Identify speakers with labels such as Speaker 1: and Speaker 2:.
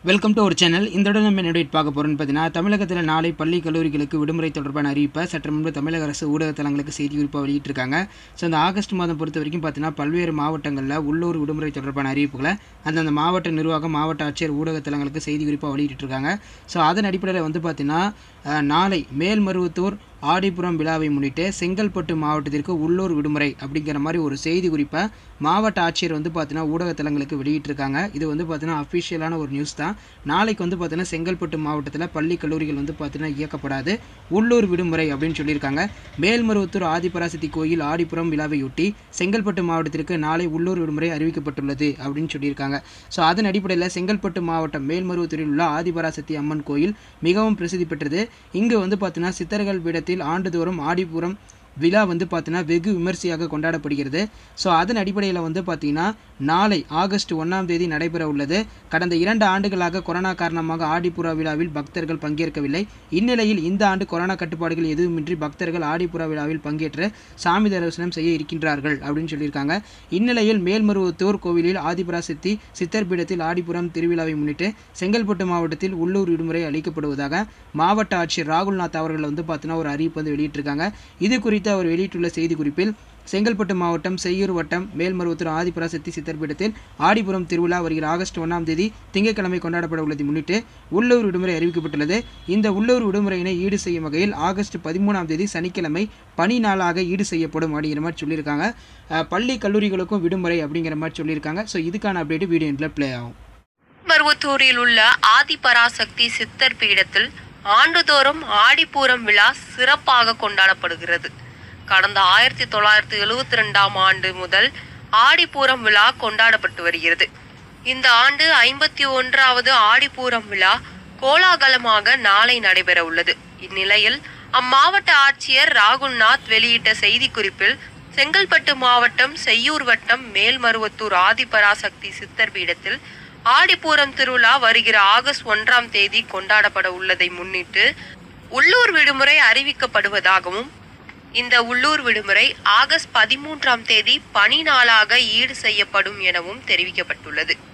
Speaker 1: welcome to ஒரு channel இந்த இடம் நம்ம என்ன பார்க்க போகிறோம்னு பார்த்தீங்கன்னா தமிழகத்தில் நாளை பள்ளி கல்லூரிகளுக்கு விடுமுறை தொடர்பான அறிவிப்பை சற்று முன்பு தமிழக அரசு ஊடகத்தலங்களுக்கு செய்தி குறிப்பாக வெளியிட்டிருக்காங்க ஸோ அந்த ஆகஸ்ட் மாதம் பொறுத்த வரைக்கும் பார்த்தீங்கன்னா பல்வேறு மாவட்டங்களில் உள்ளூர் விடுமுறை தொடர்பான அறிவிப்புகளை அந்தந்த மாவட்ட நிர்வாகம் மாவட்ட ஆட்சியர் ஊடகத்தலங்களுக்கு செய்தி குறிப்பாக வெளியிட்டிருக்காங்க ஸோ அதன் அடிப்படையில் வந்து பார்த்தீங்கன்னா அஹ், நாளை மேல்மருவத்தூர் ஆடிப்புறம் விழாவை முன்னிட்டு செங்கல்பட்டு மாவட்டத்திற்கு உள்ளூர் விடுமுறை அப்படிங்கிற மாதிரி ஒரு செய்தி குறிப்பை மாவட்ட ஆட்சியர் வந்து பார்த்தீங்கன்னா ஊடகத்தலங்களுக்கு வெளியிட்டிருக்காங்க இது வந்து பார்த்தீங்கன்னா அஃபிஷியலான ஒரு நியூஸ் தான் நாளைக்கு வந்து பார்த்தீங்கன்னா செங்கல்பட்டு மாவட்டத்தில் பள்ளி கல்லூரிகள் வந்து பார்த்தீங்கன்னா இயக்கப்படாது உள்ளூர் விடுமுறை அப்படின்னு சொல்லியிருக்காங்க மேல்மருவத்தூர் ஆதிபராசக்தி கோயில் ஆடிப்புறம் விழாவையொட்டி செங்கல்பட்டு மாவட்டத்திற்கு நாளை உள்ளூர் விடுமுறை அறிவிக்கப்பட்டுள்ளது அப்படின்னு சொல்லியிருக்காங்க ஸோ அதன் அடிப்படையில் செங்கல்பட்டு மாவட்டம் மேல்மருவத்தூரில் உள்ள ஆதிபராசக்தி அம்மன் கோயில் மிகவும் பிரசித்தி பெற்றது இங்கு வந்து பார்த்தீங்கன்னா சித்தர்கள் பீடத்தில் ஆண்டுதோறும் ஆடிப்புறம் விழா வந்து பார்த்தீங்கன்னா வெகு விமர்சையாக கொண்டாடப்படுகிறது ஸோ அதன் அடிப்படையில் வந்து பார்த்தீங்கன்னா நாளை ஆகஸ்ட் ஒன்றாம் தேதி நடைபெற உள்ளது கடந்த இரண்டு ஆண்டுகளாக கொரோனா காரணமாக ஆடிப்புறா விழாவில் பக்தர்கள் பங்கேற்கவில்லை இந்நிலையில் இந்த ஆண்டு கொரோனா கட்டுப்பாடுகள் எதுவுமின்றி பக்தர்கள் ஆடிப்புறா விழாவில் பங்கேற்று சாமி தரிசனம் செய்ய இருக்கின்றார்கள் அப்படின்னு சொல்லியிருக்காங்க இந்நிலையில் மேல்மருவத்தூர் கோவிலில் ஆதிபராசக்தி சித்தர் பீடத்தில் ஆடிப்புறம் திருவிழாவை முன்னிட்டு செங்கல்பட்டு மாவட்டத்தில் உள்ளூர் விடுமுறை அளிக்கப்படுவதாக மாவட்ட ஆட்சியர் ராகுல்நாத் அவர்கள் வந்து பார்த்தீங்கன்னா ஒரு அறிவிப்பு வந்து வெளியிட்டிருக்காங்க இது குறித்து அவர் வெளியிட்டுள்ள செய்திக்குறிப்பில் செங்கல்பட்டு மாவட்டம் செய்யூர் வட்டம் மேல்மருவத்தூர் ஆதிபராசக்தி சித்தர் பீடத்தில் ஆடிப்புறம் திருவிழா வருகிற ஆகஸ்ட் ஒன்றாம் தேதி திங்கட்கிழமை கொண்டாடப்பட உள்ளதை முன்னிட்டு உள்ளூர் விடுமுறை அறிவிக்கப்பட்டுள்ளது இந்த உள்ளூர் விடுமுறையினை ஈடு செய்யும் வகையில் ஆகஸ்ட் பதிமூணாம் தேதி சனிக்கிழமை பணி நாளாக ஈடு செய்யப்படும் அப்படிங்கிற மாதிரி சொல்லியிருக்காங்க அஹ், பள்ளி கல்லூரிகளுக்கும் விடுமுறை அப்படிங்கிற மாதிரி சொல்லியிருக்காங்க ஸோ இதுக்கான அப்டேட் வீடியோ எண்டில் ப்ளே ஆகும்
Speaker 2: மருவத்தூரில் உள்ள ஆதிபராசக்தி சித்தர் பீடத்தில் ஆண்டுதோறும் ஆடிப்பூரம் விழா சிறப்பாக கொண்டாடப்படுகிறது கடந்த ஆயிரத்தி தொள்ளாயிரத்தி எழுவத்தி ரெண்டாம் ஆண்டு முதல் ஆடிப்பூரம் விழா கொண்டாடப்பட்டு வருகிறது இந்த ஆண்டு ஐம்பத்தி ஒன்றாவது ஆடிப்பூரம் விழா கோலாகலமாக நாளை நடைபெற உள்ளது இந்நிலையில் அம்மாவட்ட ஆட்சியர் ராகுல்நாத் வெளியிட்ட செய்திக்குறிப்பில் செங்கல்பட்டு மாவட்டம் செய்யூர் வட்டம் மேல்மருவத்தூர் ஆதிபராசக்தி சித்தர் பீடத்தில் ஆடிப்பூரம் திருவிழா வருகிற ஆகஸ்ட் ஒன்றாம் தேதி கொண்டாடப்பட உள்ளதை முன்னிட்டு உள்ளூர் விடுமுறை அறிவிக்கப்படுவதாகவும் இந்த உள்ளூர் விடுமுறை ஆகஸ்ட் பதிமூன்றாம் தேதி பணி நாளாக ஈடு செய்யப்படும் எனவும் தெரிவிக்கப்பட்டுள்ளது